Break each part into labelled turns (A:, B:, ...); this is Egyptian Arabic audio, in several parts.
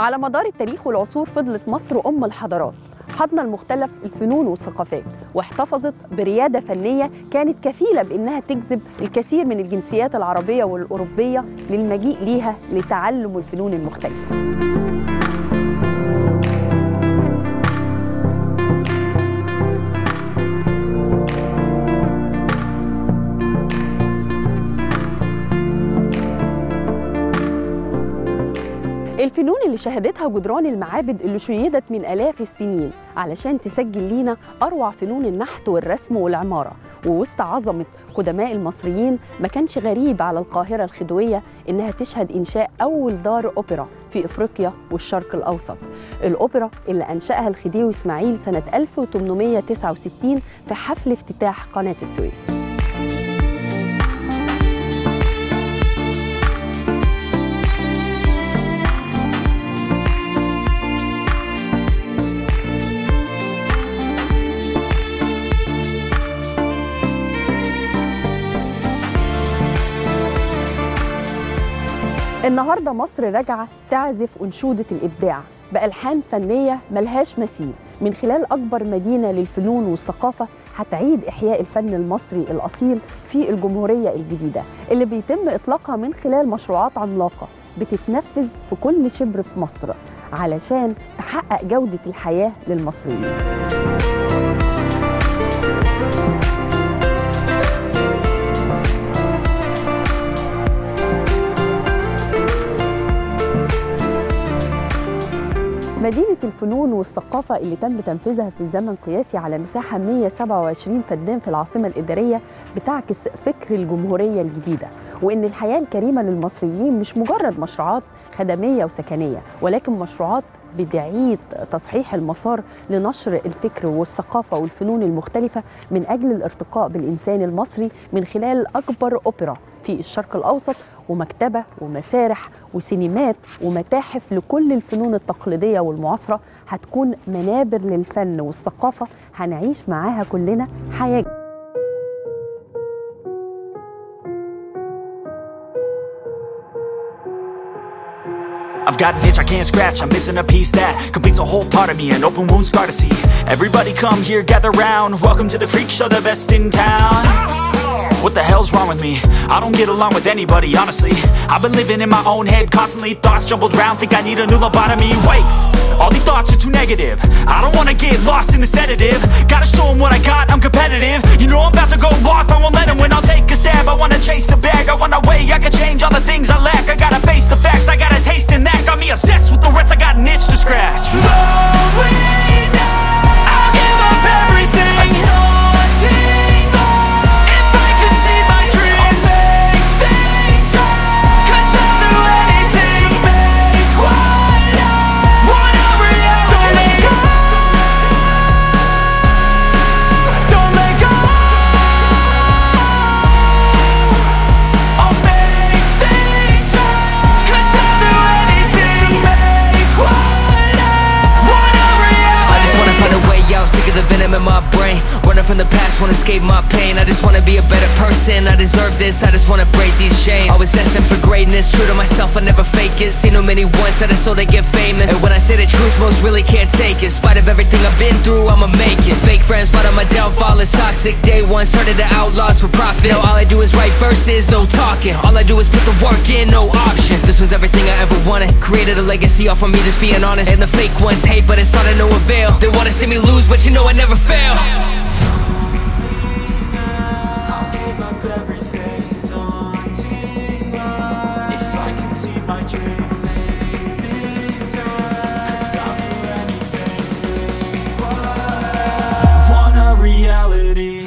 A: على مدار التاريخ والعصور فضلت مصر أم الحضارات حضنا المختلف الفنون والثقافات واحتفظت بريادة فنية كانت كفيلة بأنها تجذب الكثير من الجنسيات العربية والأوروبية للمجيء ليها لتعلم الفنون المختلفة الفنون اللي شهدتها جدران المعابد اللي شيدت من آلاف السنين علشان تسجل لينا أروع فنون النحت والرسم والعمارة ووسط عظمة قدماء المصريين ما كانش غريب على القاهرة الخديوية إنها تشهد إنشاء أول دار أوبرا في إفريقيا والشرق الأوسط الأوبرا اللي أنشأها الخديوي إسماعيل سنة 1869 في حفل افتتاح قناة السويس النهارده مصر راجعه تعزف انشوده الابداع بالحان فنيه ملهاش مثيل من خلال اكبر مدينه للفنون والثقافه هتعيد احياء الفن المصري الاصيل في الجمهوريه الجديده اللي بيتم اطلاقها من خلال مشروعات عملاقه بتتنفذ في كل شبر في مصر علشان تحقق جوده الحياه للمصريين مدينة الفنون والثقافة اللي تم تنفيذها في زمن قياسي على مساحة 127 فدان في العاصمة الإدارية بتعكس فكر الجمهورية الجديدة وإن الحياة الكريمة للمصريين مش مجرد مشروعات خدمية وسكنية ولكن مشروعات بدعية تصحيح المسار لنشر الفكر والثقافة والفنون المختلفة من أجل الارتقاء بالإنسان المصري من خلال أكبر أوبرا في الشرق الأوسط ومكتبة ومسارح وسينمات ومتاحف لكل الفنون التقليدية والمعاصرة هتكون منابر للفن والثقافة هنعيش معاها كلنا حياة
B: I've got an itch I can't scratch, I'm missing a piece that completes a whole part of me, an open wound scar to see. Everybody come here, gather round, welcome to the freak show, the best in town. What the hell's wrong with me? I don't get along with anybody, honestly. I've been living in my own head constantly, thoughts jumbled round, think I need a new lobotomy. Wait, all these thoughts are too negative. I don't wanna get lost in the sedative. Gotta show 'em what I got, I'm competitive. You know I'm about to go off, I won't let 'em win, I'll take a stab. I wanna chase a bag, I wanna way, I can change all the things I lack. I gotta face the facts, I got a taste in that. Got me obsessed with the rest, I got an itch to scratch. I'll give up everything. If I could see my dreams, Cause I'll do anything to make one a reality. Don't let go. Don't let go. I'll make things right. Cause I'll do anything to make one a reality.
C: I just wanna find a way out, sick of the venom in my brain. Running from the past, wanna escape my pain. I just wanna be a better person. I deserve this, I just wanna break these chains. Always asking for greatness, true to myself, I never fake it. Seen too many once that I so they get famous. And when I say the truth, most really can't take it. In spite of everything I've been through, I'ma make it. Fake friends, but on my downfall is toxic. Day one, started the outlaws for profit. Now all I do is write verses, no talking. All I do is put the work in, no option. This was everything I ever wanted. Created a legacy off of me, just being honest. And the fake ones hate, but it's all to no avail. They wanna see me lose, but you know I never fail.
B: I'll give up everything daunting If I can see my dream make things right Cause I'll do anything Want a reality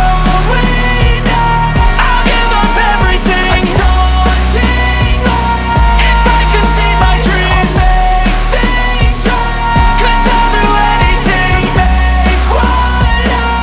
B: I'll give up everything daunting If I can see my dreams make things right Cause I'll do anything to make one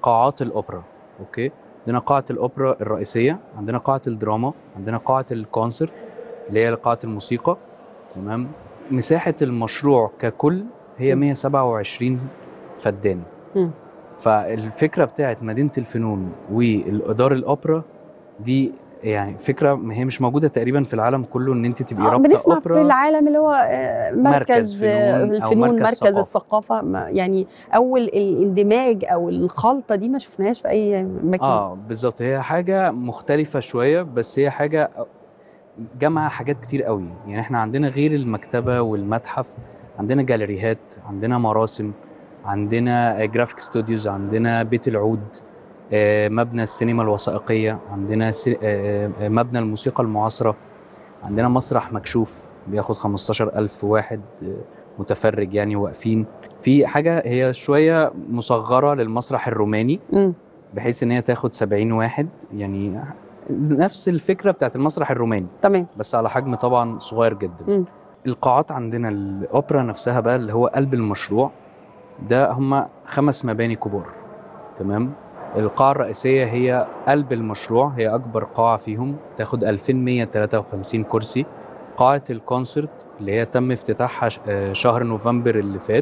D: قاعات الاوبرا اوكي عندنا قاعه الاوبرا الرئيسيه عندنا قاعه الدراما عندنا قاعه الكونسرت اللي هي قاعه الموسيقى تمام مساحه المشروع ككل هي
A: م.
D: 127 فدان
A: مم.
D: فالفكره بتاعت مدينه الفنون والدار الاوبرا دي يعني فكره ما هي مش موجوده تقريبا في العالم كله ان انت تبقي
A: آه،
D: رابطه
A: بنسمع
D: اوبرا
A: في العالم اللي هو آه، مركز
D: مركز فنون
A: آه،
D: أو
A: الفنون
D: مركز
A: مركز
D: ثقافة.
A: الثقافه ما- يعني اول الاندماج او الخلطه دي ما شفناهاش في اي مكان
D: اه بالظبط هي حاجه مختلفه شويه بس هي حاجه جمع حاجات كتير قوي يعني احنا عندنا غير المكتبه والمتحف عندنا جاليريهات عندنا مراسم عندنا جرافيك ستوديوز عندنا بيت العود آه، مبنى السينما الوثائقيه عندنا سي- آه، آه، مبنى الموسيقى المعاصره عندنا مسرح مكشوف بياخد 15000 واحد آه، متفرج يعني واقفين في حاجه هي شويه مصغره للمسرح الروماني
A: مم.
D: بحيث ان هي تاخد 70 واحد يعني نفس الفكره بتاعت المسرح الروماني
A: تمام
D: بس على حجم طبعا صغير جدا
A: مم.
D: القاعات عندنا الاوبرا نفسها بقى اللي هو قلب المشروع ده هم خمس مباني كبار تمام القاعة الرئيسية هي قلب المشروع هي أكبر قاعة فيهم تاخد 2153 كرسي قاعة الكونسرت اللي هي تم افتتاحها ش- آه، شهر نوفمبر اللي فات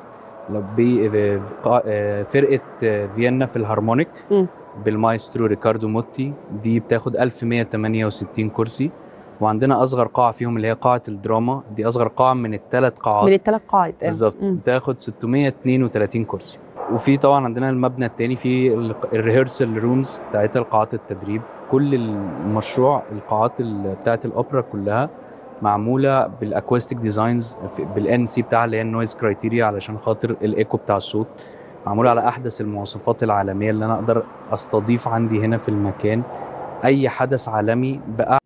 D: بفرقة فيينا في الهارمونيك
A: مم.
D: بالمايسترو ريكاردو موتي دي بتاخد 1168 كرسي وعندنا اصغر قاعه فيهم اللي هي قاعه الدراما دي اصغر قاعه من الثلاث قاعات
A: من الثلاث قاعد آه.
D: بالظبط
A: مم.
D: بتاخد 632 كرسي وفي طبعا عندنا المبنى التاني في الريهرسال رومز بتاعتها قاعات التدريب كل المشروع القاعات ال- بتاعت الاوبرا كلها معموله بالاكوستيك ديزاينز بالان سي بتاعها اللي هي النويز كرايتيريا علشان خاطر الايكو بتاع الصوت معموله على احدث المواصفات العالميه اللي انا اقدر استضيف عندي هنا في المكان اي حدث عالمي بقى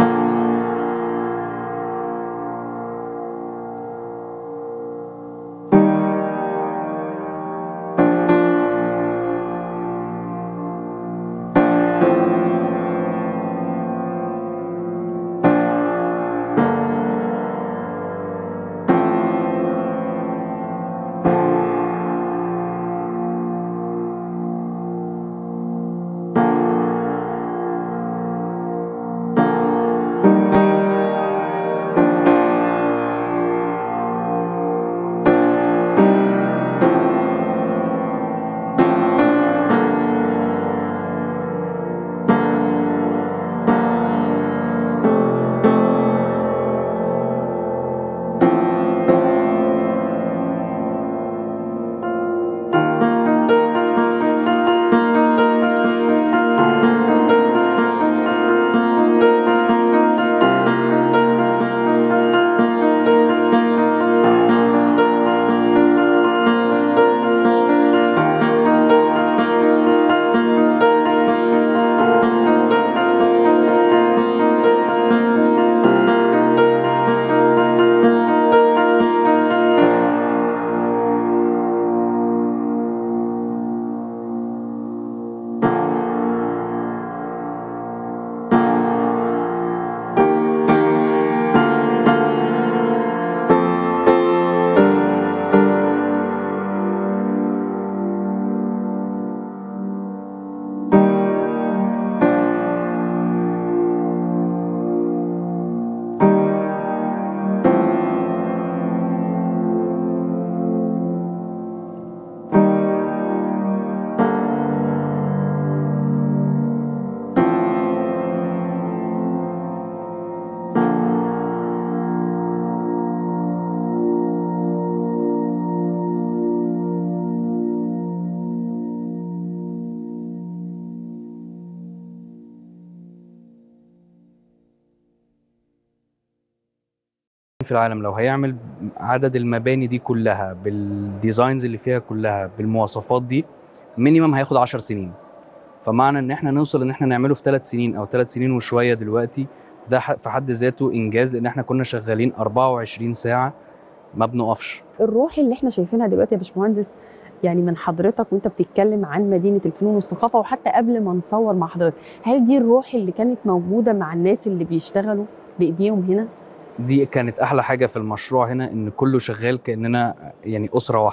D: في العالم لو هيعمل عدد المباني دي كلها بالديزاينز اللي فيها كلها بالمواصفات دي مينيمم هياخد 10 سنين فمعنى ان احنا نوصل ان احنا نعمله في ثلاث سنين او ثلاث سنين وشويه دلوقتي ده ح- في حد ذاته انجاز لان احنا كنا شغالين 24 ساعه ما بنقفش
A: الروح اللي احنا شايفينها دلوقتي يا باشمهندس يعني من حضرتك وانت بتتكلم عن مدينه الفنون والثقافه وحتى قبل ما نصور مع حضرتك هل دي الروح اللي كانت موجوده مع الناس اللي بيشتغلوا بايديهم هنا
D: دي كانت احلى حاجه في المشروع هنا ان كله شغال كاننا يعني اسره واحده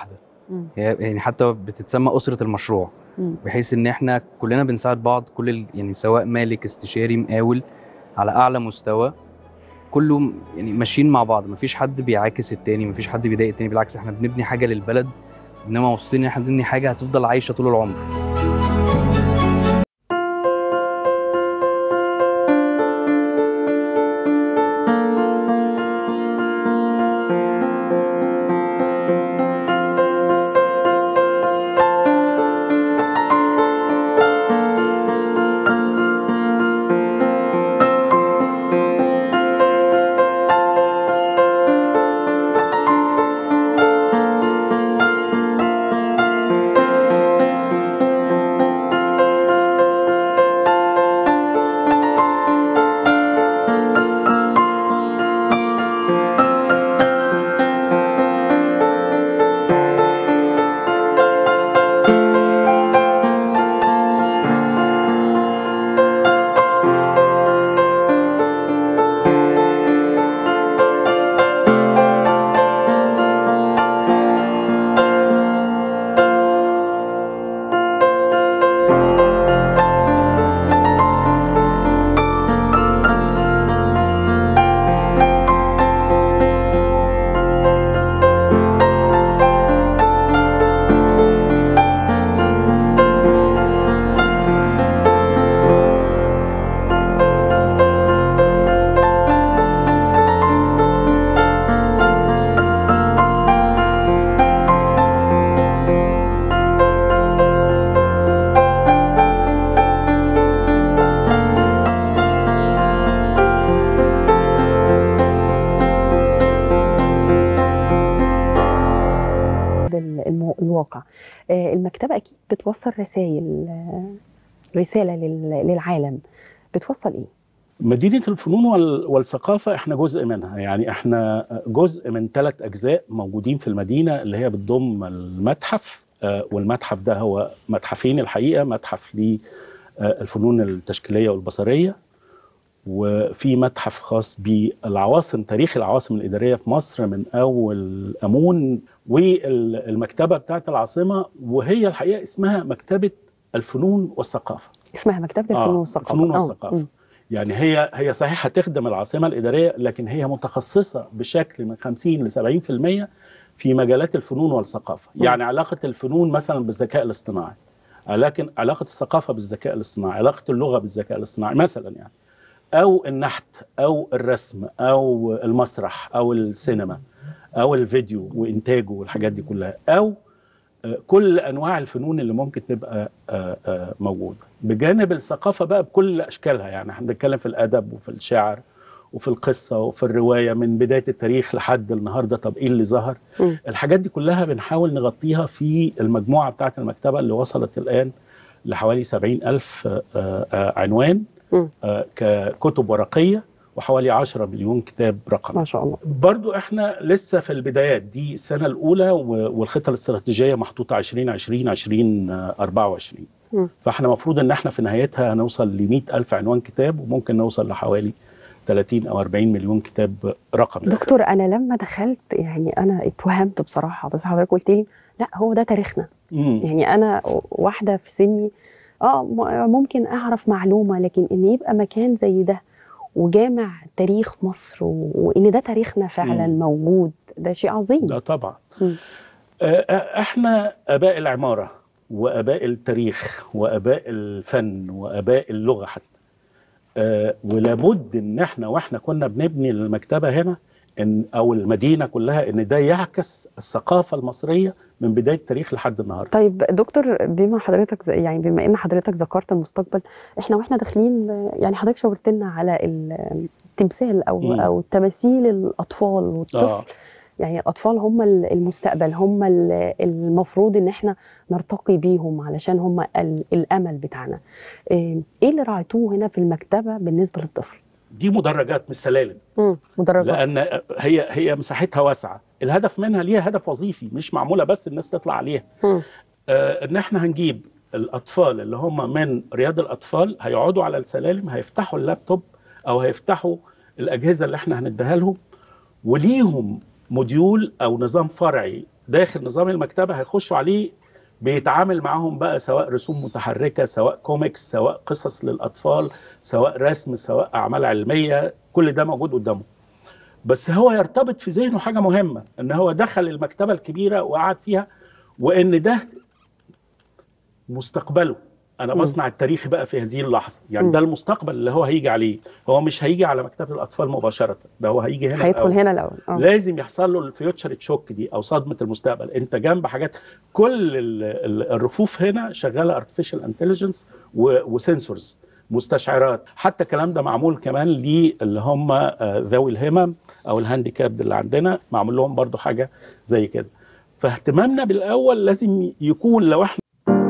A: مم.
D: هي يعني حتى بتتسمى اسره المشروع
A: مم.
D: بحيث ان احنا كلنا بنساعد بعض كل ال- يعني سواء مالك استشاري مقاول على اعلى مستوى كله م- يعني ماشيين مع بعض مفيش حد بيعاكس التاني مفيش حد بيضايق التاني بالعكس احنا بنبني حاجه للبلد انما مبسوطين ان احنا بنبني حاجه هتفضل عايشه طول العمر
A: ال- المو- الواقع آه، المكتبة أكيد بتوصل رسائل رسالة لل- للعالم بتوصل إيه؟
E: مدينة الفنون وال- والثقافة احنا جزء منها يعني احنا جزء من ثلاث أجزاء موجودين في المدينة اللي هي بتضم المتحف آه، والمتحف ده هو متحفين الحقيقة متحف للفنون التشكيلية والبصرية وفي متحف خاص بالعواصم تاريخ العواصم الإدارية في مصر من أول أمون والمكتبة بتاعت العاصمة وهي الحقيقة اسمها مكتبة الفنون والثقافة
A: اسمها مكتبة
E: آه،
A: الفنون والثقافة
E: الفنون
A: آه،
E: والثقافة.
A: مم.
E: يعني هي هي صحيح هتخدم العاصمه الاداريه لكن هي متخصصه بشكل من 50 ل 70% في مجالات الفنون والثقافه،
A: مم.
E: يعني علاقه الفنون مثلا بالذكاء الاصطناعي. لكن علاقه الثقافه بالذكاء الاصطناعي، علاقه اللغه بالذكاء الاصطناعي مثلا يعني. او النحت او الرسم او المسرح او السينما او الفيديو وانتاجه والحاجات دي كلها او آه، كل انواع الفنون اللي ممكن تبقى آه، آه، موجوده بجانب الثقافه بقى بكل اشكالها يعني احنا بنتكلم في الادب وفي الشعر وفي القصه وفي الروايه من بدايه التاريخ لحد النهارده طب ايه اللي ظهر
A: مم.
E: الحاجات دي كلها بنحاول نغطيها في المجموعه بتاعه المكتبه اللي وصلت الان لحوالي 70 ألف آه، آه، عنوان
A: مم.
E: آه، ككتب ورقيه وحوالي 10 مليون كتاب رقمي
A: ما شاء الله
E: برضو احنا لسه في البدايات دي السنة الأولى و- والخطة الاستراتيجية محطوطة 2020 2024
A: مم.
E: فاحنا المفروض ان احنا في نهايتها هنوصل ل 100 ألف عنوان كتاب وممكن نوصل لحوالي 30 أو 40 مليون كتاب رقمي
A: دكتور أنا لما دخلت يعني أنا اتوهمت بصراحة بس حضرتك قلت لي لا هو ده تاريخنا
E: مم.
A: يعني أنا واحدة في سني اه م- ممكن أعرف معلومة لكن إن يبقى مكان زي ده وجامع تاريخ مصر و- وإن ده تاريخنا فعلا
E: مم.
A: موجود ده شيء عظيم
E: ده طبعا
A: مم.
E: آه، احنا اباء العماره واباء التاريخ واباء الفن واباء اللغه حتى آه، ولابد ان احنا واحنا كنا بنبني المكتبه هنا ان او المدينه كلها ان ده يعكس الثقافه المصريه من بدايه التاريخ لحد النهارده
A: طيب دكتور بما حضرتك يعني بما ان حضرتك ذكرت المستقبل احنا واحنا داخلين يعني حضرتك شاورت لنا على ال- التمثال او
E: مم.
A: او تماثيل الاطفال والطفل
E: اه
A: يعني الاطفال هم ال- المستقبل هم ال- المفروض ان احنا نرتقي بيهم علشان هم ال- الامل بتاعنا ايه إيه اللي راعيتوه هنا في المكتبه بالنسبه للطفل
E: دي مدرجات مش سلالم
A: مم. مدرجات
E: لان هي هي مساحتها واسعه الهدف منها ليها هدف وظيفي مش معموله بس الناس تطلع عليها
A: مم.
E: آه، ان احنا هنجيب الاطفال اللي هم من رياض الاطفال هيقعدوا على السلالم هيفتحوا اللابتوب او هيفتحوا الاجهزه اللي احنا هنديها لهم وليهم موديول او نظام فرعي داخل نظام المكتبه هيخشوا عليه بيتعامل معاهم بقى سواء رسوم متحركه سواء كوميكس سواء قصص للاطفال سواء رسم سواء اعمال علميه كل ده موجود قدامه بس هو يرتبط في ذهنه حاجه مهمه ان هو دخل المكتبه الكبيره وقعد فيها وان ده مستقبله انا
A: مم.
E: بصنع التاريخ بقى في هذه اللحظه يعني
A: مم.
E: ده المستقبل اللي هو هيجي عليه هو مش هيجي على مكتبه الاطفال مباشره ده هو هيجي هنا
A: هيدخل
E: الأول.
A: هنا الاول اه
E: لازم يحصل له الفيوتشر تشوك دي او صدمه المستقبل انت جنب حاجات كل ال- ال- الرفوف هنا شغاله ارتفيشال انتليجنس وسنسورز مستشعرات حتى الكلام ده معمول كمان للي هم آه، ذوي الهمم او الهانديكاب اللي عندنا معمول لهم برضو حاجه زي كده فاهتمامنا بالاول لازم يكون لو احنا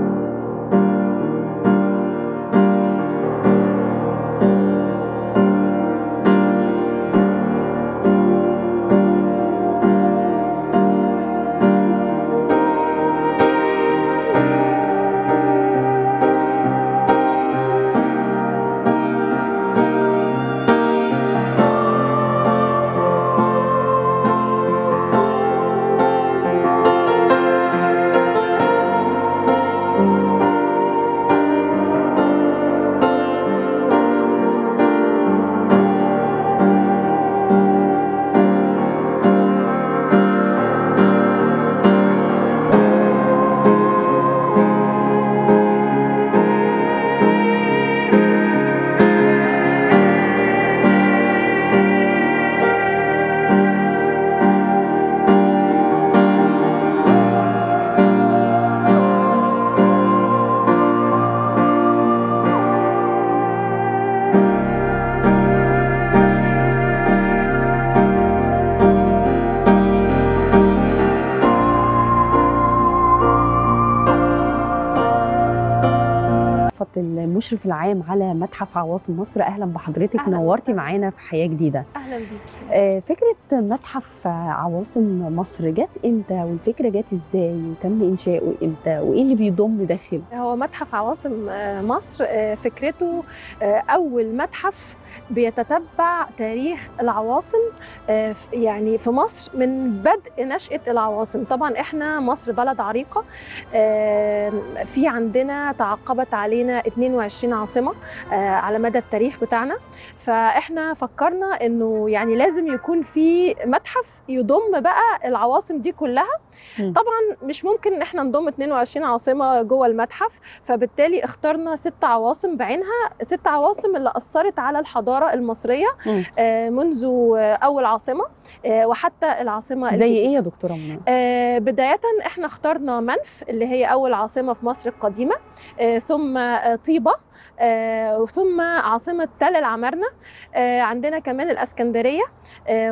A: فضل المشرف العام على متحف عواصم مصر اهلا بحضرتك
F: أهلاً
A: نورتي
F: وسهلاً.
A: معانا في حياه جديده
F: اهلا بيكي
A: آه، فكره متحف عواصم مصر جت امتى والفكره جت ازاي وتم انشاؤه امتى وايه اللي بيضم داخله
F: هو متحف عواصم آه، مصر آه، فكرته آه، اول متحف بيتتبع تاريخ العواصم آه، ف- يعني في مصر من بدء نشأة العواصم طبعا احنا مصر بلد عريقة آه، في عندنا تعقبت علينا 22 عاصمة آه، على مدى التاريخ بتاعنا فاحنا فكرنا انه يعني لازم يكون في متحف يضم بقى العواصم دي كلها
A: مم.
F: طبعا مش ممكن ان احنا نضم 22 عاصمه جوه المتحف فبالتالي اخترنا ست عواصم بعينها ست عواصم اللي اثرت على الحضاره المصريه
A: مم.
F: آه، منذ آه، اول عاصمه آه، وحتى العاصمه
A: زي
F: الجديدة.
A: ايه يا دكتوره منى
F: آه، بداية احنا اخترنا منف اللي هي أول عاصمة في مصر القديمة آه، ثم آه، طيبة آه، ثم عاصمة تل العمارنة آه، عندنا كمان الأسكندرية آه،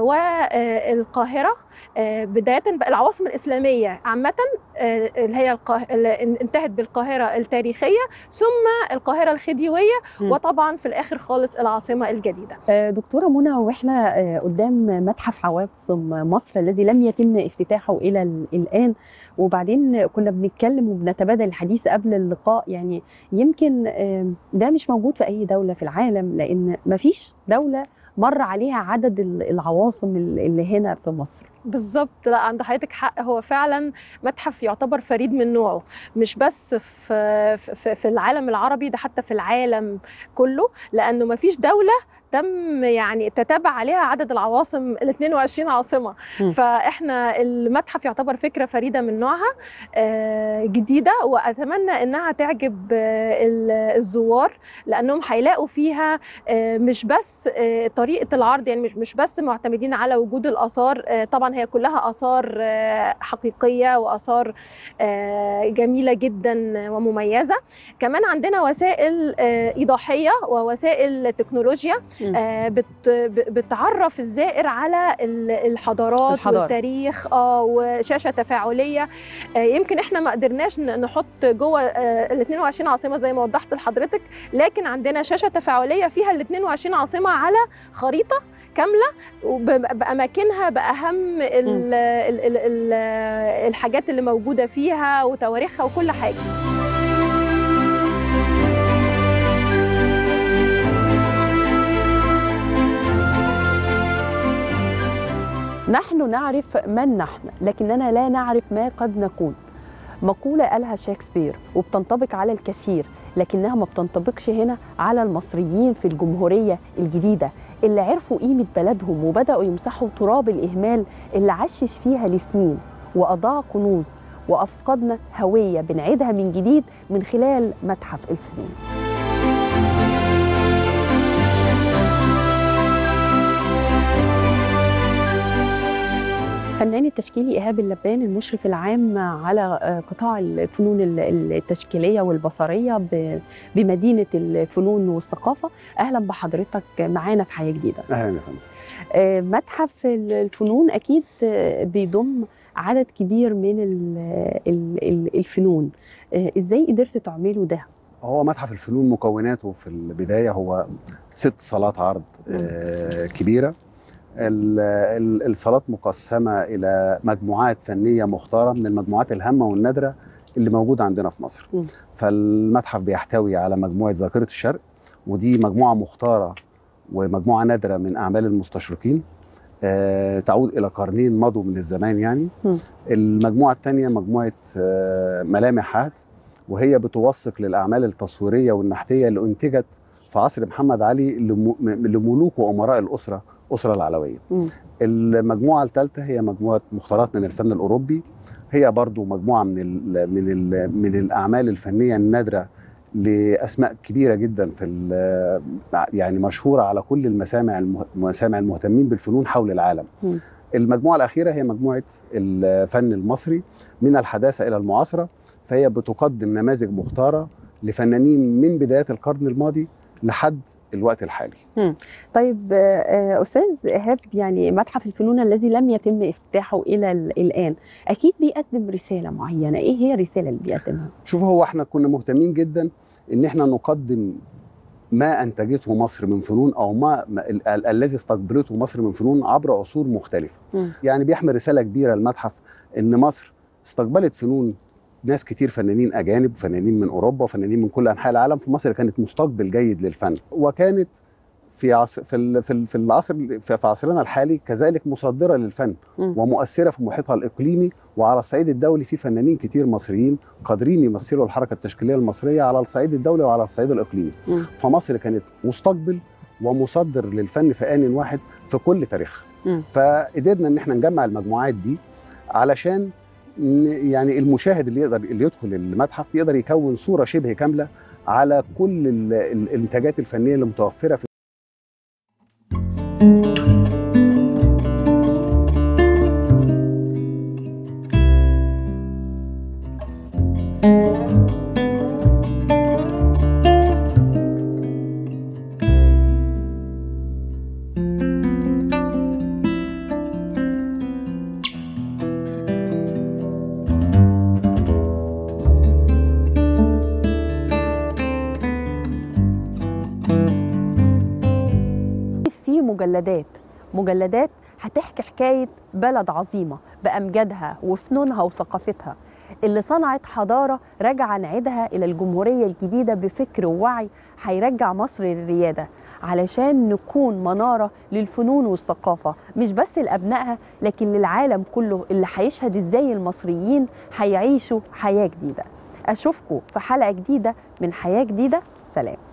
F: والقاهرة آه، بداية بقى العواصم الإسلامية عامة آه، اللي هي القاه... اللي انتهت بالقاهرة التاريخية ثم القاهرة الخديوية
A: مم.
F: وطبعا في الآخر خالص العاصمة الجديدة
A: آه، دكتوره منى واحنا آه، قدام متحف عواصم مصر الذي لم يتم افتتاحه الى ال- الان وبعدين كنا بنتكلم وبنتبادل الحديث قبل اللقاء يعني يمكن آه، ده مش موجود في اي دوله في العالم لان مفيش دوله مر عليها عدد ال- العواصم ال- اللي هنا في مصر
F: بالظبط لا عند حضرتك حق هو فعلا متحف يعتبر فريد من نوعه مش بس في في, في العالم العربي ده حتى في العالم كله لانه ما فيش دوله تم يعني تتابع عليها عدد العواصم ال 22 عاصمه
A: م.
F: فاحنا المتحف يعتبر فكره فريده من نوعها آه، جديده واتمنى انها تعجب آه، ال- الزوار لانهم هيلاقوا فيها آه، مش بس آه، طريقه العرض يعني مش مش بس معتمدين على وجود الاثار آه، طبعا هي كلها اثار آه، حقيقيه واثار آه، جميله جدا ومميزه كمان عندنا وسائل آه، ايضاحيه ووسائل تكنولوجيا
A: مم.
F: آه، بت ب- بتعرف الزائر على ال- الحضارات
A: الحضارة.
F: والتاريخ اه وشاشه تفاعليه آه، يمكن احنا ما قدرناش ن- نحط جوه ال 22 عاصمه زي ما وضحت لحضرتك لكن عندنا شاشه تفاعليه فيها ال 22 عاصمه على خريطه كامله وب- باماكنها باهم ال ال ال ال الحاجات اللي موجوده فيها وتواريخها وكل حاجه
A: نحن نعرف من نحن لكننا لا نعرف ما قد نكون مقولة قالها شكسبير وبتنطبق على الكثير لكنها ما بتنطبقش هنا على المصريين في الجمهورية الجديدة اللي عرفوا قيمة بلدهم وبدأوا يمسحوا تراب الإهمال اللي عشش فيها لسنين وأضاع كنوز وأفقدنا هوية بنعيدها من جديد من خلال متحف الفنون فنان التشكيلي ايهاب اللبان المشرف العام على آه، قطاع الفنون ال- التشكيليه والبصريه ب- بمدينه الفنون والثقافه اهلا بحضرتك معانا في حياه جديده
G: اهلا يا فندم
A: آه، متحف الفنون اكيد آه، بيضم عدد كبير من ال- ال- ال- الفنون آه، ازاي قدرتوا تعملوا ده
G: هو متحف الفنون مكوناته في البدايه هو ست صالات عرض آه، كبيره ال- ال- الصالات مقسمه الى مجموعات فنيه مختاره من المجموعات الهامه والنادره اللي موجوده عندنا في مصر
A: مم.
G: فالمتحف بيحتوي على مجموعه ذاكره الشرق ودي مجموعه مختاره ومجموعه نادره من اعمال المستشرقين آه، تعود الى قرنين مضوا من الزمان يعني
A: مم.
G: المجموعه الثانيه مجموعه آه، ملامح عهد وهي بتوثق للاعمال التصويريه والنحتيه اللي انتجت في عصر محمد علي لم- لملوك وامراء الاسره الاسره العلويه.
A: مم.
G: المجموعه الثالثه هي مجموعه مختارات من الفن الاوروبي هي برضو مجموعه من ال من ال من الاعمال الفنيه النادره لاسماء كبيره جدا في ال- يعني مشهوره على كل المسامع المه- المسامع المهتمين بالفنون حول العالم.
A: مم.
G: المجموعه الاخيره هي مجموعه الفن المصري من الحداثه الى المعاصره فهي بتقدم نماذج مختاره لفنانين من بدايات القرن الماضي لحد الوقت الحالي.
A: طيب آه، آه، استاذ ايهاب يعني متحف الفنون الذي لم يتم افتتاحه الى ال- الان اكيد بيقدم رساله معينه ايه هي الرساله اللي بيقدمها
G: شوف هو احنا كنا مهتمين جدا ان احنا نقدم ما انتجته مصر من فنون او ما ما- ال- ال- الذي استقبلته مصر من فنون عبر عصور مختلفه.
A: مم.
G: يعني بيحمل رساله كبيره المتحف ان مصر استقبلت فنون ناس كتير فنانين اجانب فنانين من اوروبا وفنانين من كل انحاء العالم في مصر كانت مستقبل جيد للفن وكانت في عصر في ال- في ال- في العصر في في عصرنا الحالي كذلك مصدره للفن
A: مم.
G: ومؤثره في محيطها الاقليمي وعلى الصعيد الدولي في فنانين كتير مصريين قادرين يمثلوا الحركه التشكيليه المصريه على الصعيد الدولي وعلى الصعيد الاقليمي
A: مم.
G: فمصر كانت مستقبل ومصدر للفن في آن واحد في كل تاريخها
A: مم.
G: فقدرنا ان احنا نجمع المجموعات دي علشان ن- يعني المشاهد اللي يقدر اللي يدخل المتحف يقدر يكون صوره شبه كامله على كل ال- ال- الانتاجات الفنيه اللي متوفره في
A: في مجلدات مجلدات هتحكي حكاية بلد عظيمة بأمجادها وفنونها وثقافتها اللي صنعت حضارة راجعة نعيدها إلى الجمهورية الجديدة بفكر ووعي هيرجع مصر للريادة علشان نكون منارة للفنون والثقافة مش بس لأبنائها لكن للعالم كله اللي هيشهد إزاي المصريين هيعيشوا حياة جديدة أشوفكم في حلقة جديدة من حياة جديدة سلام